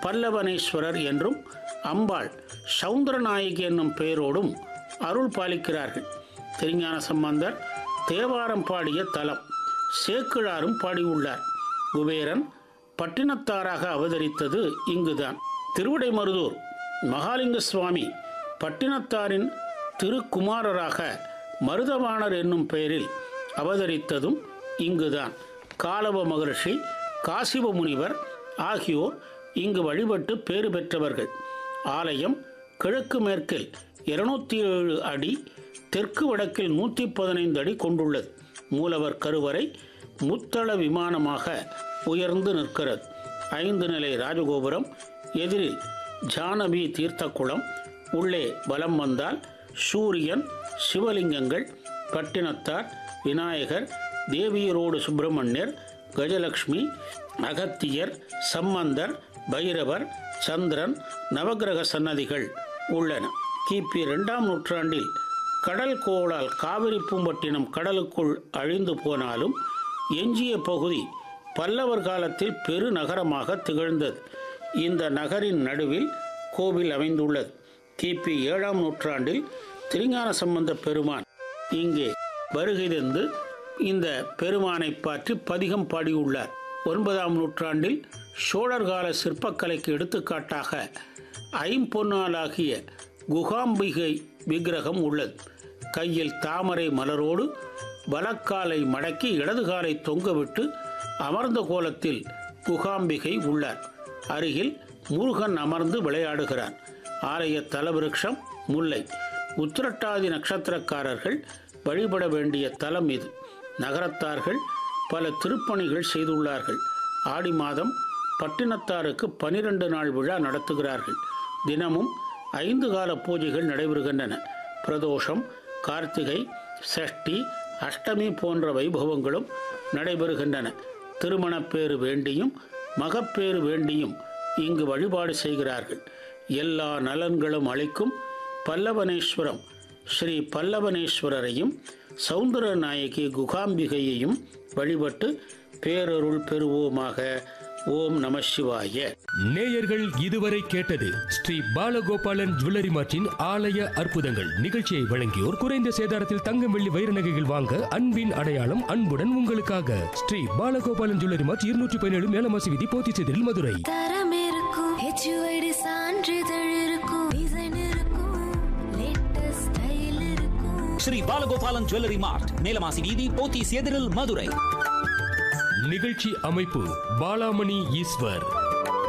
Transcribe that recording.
பல்லவனேஸ்வரர் என்றும் அம்பாள் சவுந்தரநாயகி என்னும் பெயரோடும் அருள் பாலிக்கிறார்கள் திருஞான சம்பந்தர் தேவாரம் பாடிய தலம் சேக்கிழாரும் பாடியுள்ளார் குபேரன் பட்டினத்தாராக அவதரித்தது இங்குதான் திருவிடைமருதூர் மகாலிங்க சுவாமி பட்டினத்தாரின் திருக்குமாரராக மருதவாணர் என்னும் பெயரில் அவதரித்ததும் இங்குதான் காலவ மகர்ஷி காசிப முனிவர் ஆகியோர் இங்கு வழிபட்டு பேறு பெற்றவர்கள் ஆலயம் கிழக்கு மேற்கில் இருநூத்தி ஏழு அடி தெற்கு வடக்கில் நூற்றி பதினைந்து அடி கொண்டுள்ளது மூலவர் கருவறை முத்தள விமானமாக உயர்ந்து நிற்கிறது ஐந்து நிலை ராஜகோபுரம் எதிரில் ஜானவி தீர்த்தக்குளம் உள்ளே வலம் வந்தால் சூரியன் சிவலிங்கங்கள் பட்டினத்தார் விநாயகர் தேவியரோடு சுப்பிரமணியர் கஜலட்சுமி அகத்தியர் சம்பந்தர் பைரவர் சந்திரன் நவக்கிரக சன்னதிகள் உள்ளன கிபி இரண்டாம் நூற்றாண்டில் கடல் கோளால் காவிரி பூம்பட்டினம் கடலுக்குள் அழிந்து போனாலும் எஞ்சிய பகுதி பல்லவர் காலத்தில் பெருநகரமாக திகழ்ந்தது இந்த நகரின் நடுவில் கோவில் அமைந்துள்ளது கிபி ஏழாம் நூற்றாண்டில் திருஞான சம்பந்த பெருமான் இங்கே வருகை தந்து இந்த பெருமானை பற்றி பதிகம் பாடியுள்ளார் ஒன்பதாம் நூற்றாண்டில் சோழர் கால சிற்பக்கலைக்கு எடுத்துக்காட்டாக ஐம்பொன்னாலாகிய குகாம்பிகை விக்கிரகம் உள்ளது கையில் தாமரை மலரோடு வலக்காலை மடக்கி இடது காலை தொங்கவிட்டு அமர்ந்த கோலத்தில் குகாம்பிகை உள்ளார் அருகில் முருகன் அமர்ந்து விளையாடுகிறார் ஆலய தலவிருட்சம் முல்லை உத்திரட்டாதி நட்சத்திரக்காரர்கள் வழிபட வேண்டிய தலம் இது நகரத்தார்கள் பல திருப்பணிகள் செய்துள்ளார்கள் ஆடி மாதம் பட்டினத்தாருக்கு பனிரெண்டு நாள் விழா நடத்துகிறார்கள் தினமும் ஐந்து கால பூஜைகள் நடைபெறுகின்றன பிரதோஷம் கார்த்திகை சஷ்டி அஷ்டமி போன்ற வைபவங்களும் நடைபெறுகின்றன திருமணப்பேறு வேண்டியும் மகப்பேறு வேண்டியும் இங்கு வழிபாடு செய்கிறார்கள் எல்லா நலன்களும் அளிக்கும் பல்லவனேஸ்வரம் ஸ்ரீ பல்லவனேஸ்வரரையும் சௌந்தர நாயகி குகாம்பிகையையும் வழிபட்டு பேரருள் பெறுவோமாக ஓம் நம சிவாய நேயர்கள் இதுவரை கேட்டது ஸ்ரீ பாலகோபாலன் ஜுவல்லரி மார்ட்டின் ஆலய அற்புதங்கள் நிகழ்ச்சியை வழங்கியோர் குறைந்த சேதாரத்தில் தங்கம் வெள்ளி வைர நகைகள் வாங்க அன்பின் அடையாளம் அன்புடன் உங்களுக்காக ஸ்ரீ பாலகோபாலன் ஜுவல்லரி மார்ட் இருநூற்றி பதினேழு மேலமாசி விதி போத்திச்செதில் மதுரை தரம் இருக்கும் ஹெச்யூஐடி சான்றிதழ் இருக்கும் டிசைன் இருக்கும் லேட்டஸ்ட் ஸ்டைல் இருக்கும் ஸ்ரீ பாலகோபாலன் ஜுவல்லரி மார்ட் மேலமாசி வீதி போத்தீஸ் எதிரில் மதுரை நிகழ்ச்சி அமைப்பு பாலாமணி ஈஸ்வர்